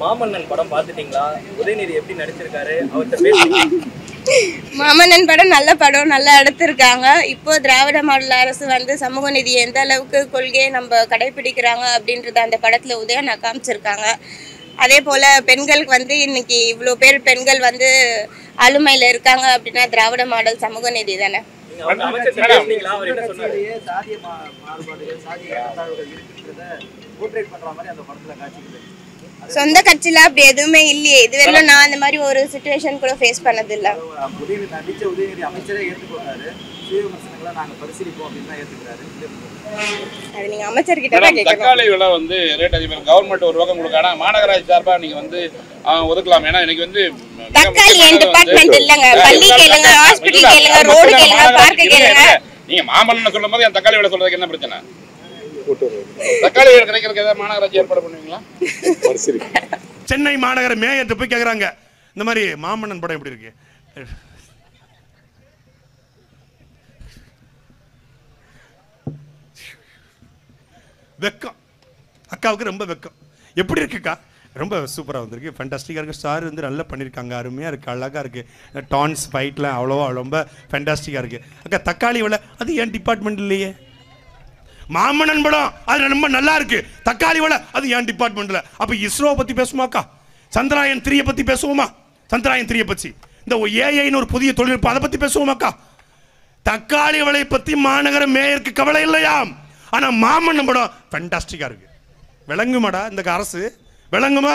மாமன்னன் படம் பார்த்துட்டீங்களா உதயநிதி எப்படி நடிச்சிருக்காரு அவர்கிட்ட பேசுறீங்க மாமன்னன் படம் நல்ல படம் நல்லா எடுத்திருக்காங்க இப்போ திராவிட மாடல் அரசு வந்து சமூக நீதி எந்த அளவுக்கு கொள்கையை நம்ம கடைபிடிக்கிறாங்க அப்படின்றத அந்த படத்தில் உதயனா காமிச்சிருக்காங்க அதே போல் பெண்களுக்கு வந்து இன்னைக்கு இவ்வளோ பேர் பெண்கள் வந்து ஆளுமையில் இருக்காங்க அப்படின்னா திராவிட மாடல் சமூக நீதி தானே நீங்க அவங்க அமைச்சர் பேசுனீங்களா அவர் என்ன சொன்னாரு கட்சியிலேயே சாதிய மா- மாறுபாடுகள் சாதிய ஏற்றத்தாழ்வுகள் இருக்குன்றத போர்ட்ரேட் பண்ற மாதிரி அந்த படத்துல காட்சிகள் சொந்த கட்சியில் அப்படி எதுவுமே இல்லையே இதுவரையிலும் நான் அந்த மாதிரி ஒரு சுச்சுவேஷன் கூட ஃபேஸ் பண்ணதில்லை உதயநிதி நடிச்ச உதயநிதி அமைச்சரே ஏற்றுக்கொண்டாரு சுய விமர்சனங்களை நாங்க பரிசீலிப்போம் அப்படின்னு தான் ஏத்துக்கிறாரு இது அது நீங்கள் அமைச்சர்கிட்ட தான் மேடம் கேட்கணும் தக்காளி விலை வந்து ரேட் அதிகம் கவர்மெண்ட் ஒரு பக்கம் கொடுக்க ஆனால் மாநகராட்சி சார்பா நீங்க வந்து ஆ, ஒதுக்கலாம் ஏன்னா இன்னைக்கு வந்து மிக தக்காளி என் முக்கியமானது டிபார்ட்மெண்ட் வந்து- இல்லைங்க இல்ல, பள்ளி இல்ல, கேளுங்க இல்ல, ஹாஸ்பிட்டல் இல்ல, கேளுங்க இல்ல, ரோடு இல்ல, கேளுங்க மாநகராட்சி பார்க்கு இருங்க, கேளுங்க இருங்க. நீங்க மாமல்லன் சொல்லும் போது என் தக்காளி விலை சொல்றதுக்கு என்ன பிரச்சனை தக்காளி விலை கிடைக்கிறதுக்கு ஏதாவது மாநகராட்சி ஏற்பாடு பண்ணுவீங்களா சென்னை மாநகர மேயர்கிட்ட போய் கேட்குறாங்க இந்த மாதிரி மாமன்னன் படம் எப்படி இருக்கு வெக்கம் அக்காவுக்கு ரொம்ப வெக்கம் எப்படி இருக்குக்கா ரொம்ப சூப்பராக வந்திருக்கு ஃபேண்டாஸ்டிக்காக இருக்குது ஸ்டார் வந்து நல்லா பண்ணியிருக்காங்க அருமையாக இருக்குது அழகாக இருக்குது டான்ஸ் ஃபைட்லாம் அவ்வளோவா ரொம்ப ஃபேண்டாஸ்டிக்காக இருக்குது அக்கா தக்காளி விலை அது ஏன் டிபார்ட்மெண்ட் இல்லையே மாமன்னன் படம் அது ரொம்ப நல்லா இருக்கு தக்காளி வலை அது என் டிபார்ட்மெண்ட்ல அப்ப இஸ்ரோ பத்தி பேசுமாக்கா சந்திராயன் த்ரீயை பத்தி பேசுவோமா சந்திராயன் த்ரீயை பத்தி இந்த ஏஐன்னு ஒரு புதிய தொழில்நுட்பம் அதை பத்தி பேசுவோமாக்கா தக்காளி வலை பத்தி மாநகர மேயருக்கு கவலை இல்லையாம் ஆனா மாமன்னன் படம் ஃபேண்டாஸ்டிக்கா இருக்கு விளங்குமாடா இந்த அரசு விளங்குமா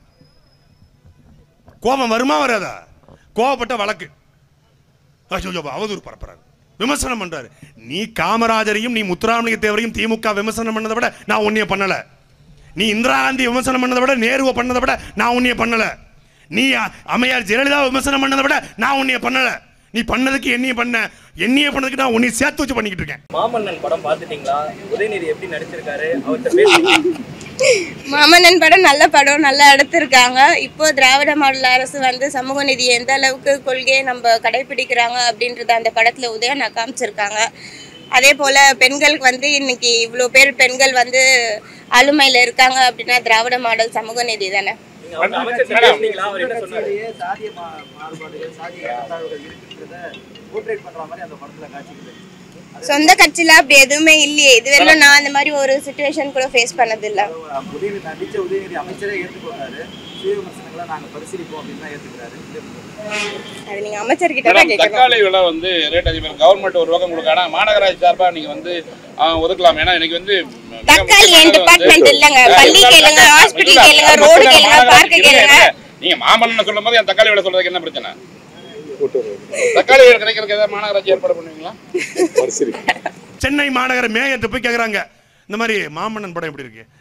கோபம் வருமா வராதா கோவப்பட்ட வழக்கு ஐயோ அவதூறு பரப்புறாரு விமர்சனம் பண்றாரு நீ காமராஜரையும் நீ முத்துராமலிங்க தேவரையும் திமுக விமர்சனம் பண்ணதை விட நான் உன்னைய பண்ணல நீ இந்திரா காந்தி விமர்சனம் பண்ணதை விட நேருவை பண்ணதை விட நான் உன்னைய பண்ணல நீ அ- அம்மையார் ஜெயலலிதா விமர்சனம் பண்ணதை விட நான் உன்னைய பண்ணல நீ பண்ணதுக்கு என்னைய பண்ண என்னைய பண்ணதுக்கு நான் உன்னைய சேர்த்து வச்சு பண்ணிக்கிட்டு இருக்கேன் மாமன்னன் படம் பார்த்துட்டீங்களா உதயநிதி எப்படி நடிச்சிருக்காரு அவர்கிட்ட பேசுறீங்க மாமன்னன் படம் நல்ல படம் நல்லா எடுத்திருக்காங்க இப்போ திராவிட மாடல் அரசு வந்து சமூக நீதி எந்த அளவுக்கு கொள்கையை நம்ம கடைபிடிக்கிறாங்க அப்படின்றத அந்த படத்தில் உதயனா காமிச்சிருக்காங்க அதே போல் பெண்களுக்கு வந்து இன்னைக்கு இவ்வளோ பேர் பெண்கள் வந்து ஆளுமையில் இருக்காங்க அப்படின்னா திராவிட மாடல் சமூக நீதி தானே நீங்க அவங்க அமைச்சர் பேசுனீங்களா அவர் என்ன சொன்னாரு கட்சியிலேயே சாதிய மா- மாறுபாடுகள் சாதிய ஏற்றத்தாழ்வுகள் இருக்குன்றத போர்ட்ரேட் பண்ற மாதிரி அந்த படத்துல காட்சிகள் சொந்த கட்சியில் அப்படி எதுவுமே இல்லையே இதுவரையிலும் நான் அந்த மாதிரி ஒரு சுச்சுவேஷன் கூட ஃபேஸ் பண்ணதில்லை உதயநிதி நடிச்ச உதயநிதி அமைச்சரே ஏற்றுக்கொண்டாரு சுய விமர்சனங்களை நாங்க பரிசீலிப்போம் அப்படின்னு தான் ஏத்துக்கிறாரு இது அது நீங்கள் அமைச்சர்கிட்ட தான் மேடம் கேட்கணும் தக்காளி விலை வந்து ரேட் அதிகம் கவர்மெண்ட் ஒரு பக்கம் கொடுக்க ஆனால் மாநகராட்சி சார்பா நீங்க வந்து ஆ, ஒதுக்கலாம் ஏன்னா இன்னைக்கு வந்து மிக தக்காளி என் முக்கியமானது டிபார்ட்மெண்ட் வந்து- இல்லைங்க இல்ல, பள்ளி இல்ல, கேளுங்க இல்ல, ஹாஸ்பிட்டல் இல்ல, கேளுங்க இல்ல, ரோடு இல்ல, கேளுங்க மாநகராட்சி பார்க்கு இருங்க, கேளுங்க இருங்க. நீங்க மாமல்லன் சொல்லும் போது என் தக்காளி விலை சொல்றதுக்கு என்ன பிரச்சனை தக்காளி விலை கிடைக்கிறதுக்கு ஏதாவது மாநகராட்சி ஏற்பாடு பண்ணுவீங்களா சென்னை மாநகர மேயர்கிட்ட போய் கேட்குறாங்க இந்த மாதிரி மாமன்னன் படம் எப்படி இருக்கு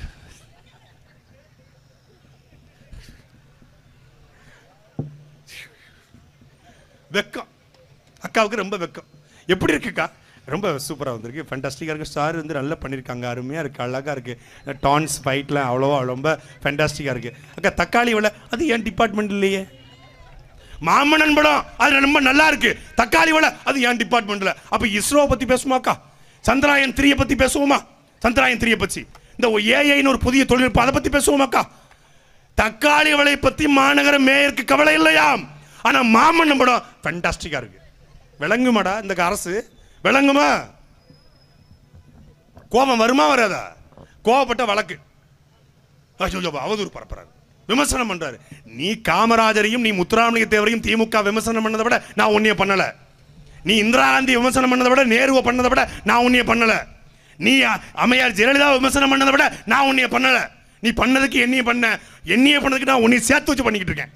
வெக்கம் அக்காவுக்கு ரொம்ப வெக்கம் எப்படி இருக்குக்கா ரொம்ப சூப்பராக வந்திருக்கு ஃபேண்டாஸ்டிக்காக இருக்குது ஸ்டார் வந்து நல்லா பண்ணியிருக்காங்க அருமையாக இருக்குது அழகாக இருக்குது டான்ஸ் ஃபைட்லாம் அவ்வளோவா ரொம்ப ஃபேண்டாஸ்டிக்காக இருக்குது அக்கா தக்காளி விலை அது ஏன் டிபார்ட்மெண்ட் இல்லையே மாமன்னன் படம் அது ரொம்ப நல்லா இருக்கு தக்காளி வலை அது என் டிபார்ட்மெண்ட்ல அப்ப இஸ்ரோ பத்தி பேசுமாக்கா சந்திராயன் த்ரீயை பத்தி பேசுவோமா சந்திராயன் த்ரீயை பத்தி இந்த ஏஐன்னு ஒரு புதிய தொழில்நுட்பம் அதை பத்தி பேசுவோமாக்கா தக்காளி வலை பத்தி மாநகர மேயருக்கு கவலை இல்லையாம் ஆனா மாமன்னன் படம் ஃபேண்டாஸ்டிக்கா இருக்கு விளங்குமாடா இந்த அரசு விளங்குமா கோபம் வருமா வராதா கோவப்பட்ட வழக்கு ஐயோ அவதூறு பரப்புறாரு விமர்சனம் பண்றாரு நீ காமராஜரையும் நீ முத்துராமலிங்க தேவரையும் திமுக விமர்சனம் பண்ணதை விட நான் உன்னைய பண்ணல நீ இந்திரா காந்தி விமர்சனம் பண்ணதை விட நேருவை பண்ணதை விட நான் உன்னைய பண்ணல நீ அ- அம்மையார் ஜெயலலிதா விமர்சனம் பண்ணதை விட நான் உன்னைய பண்ணல நீ பண்ணதுக்கு என்னைய பண்ண என்னைய பண்ணதுக்கு நான் உன்னைய சேர்த்து வச்சு பண்ணிக்கிட்டு இருக்கேன்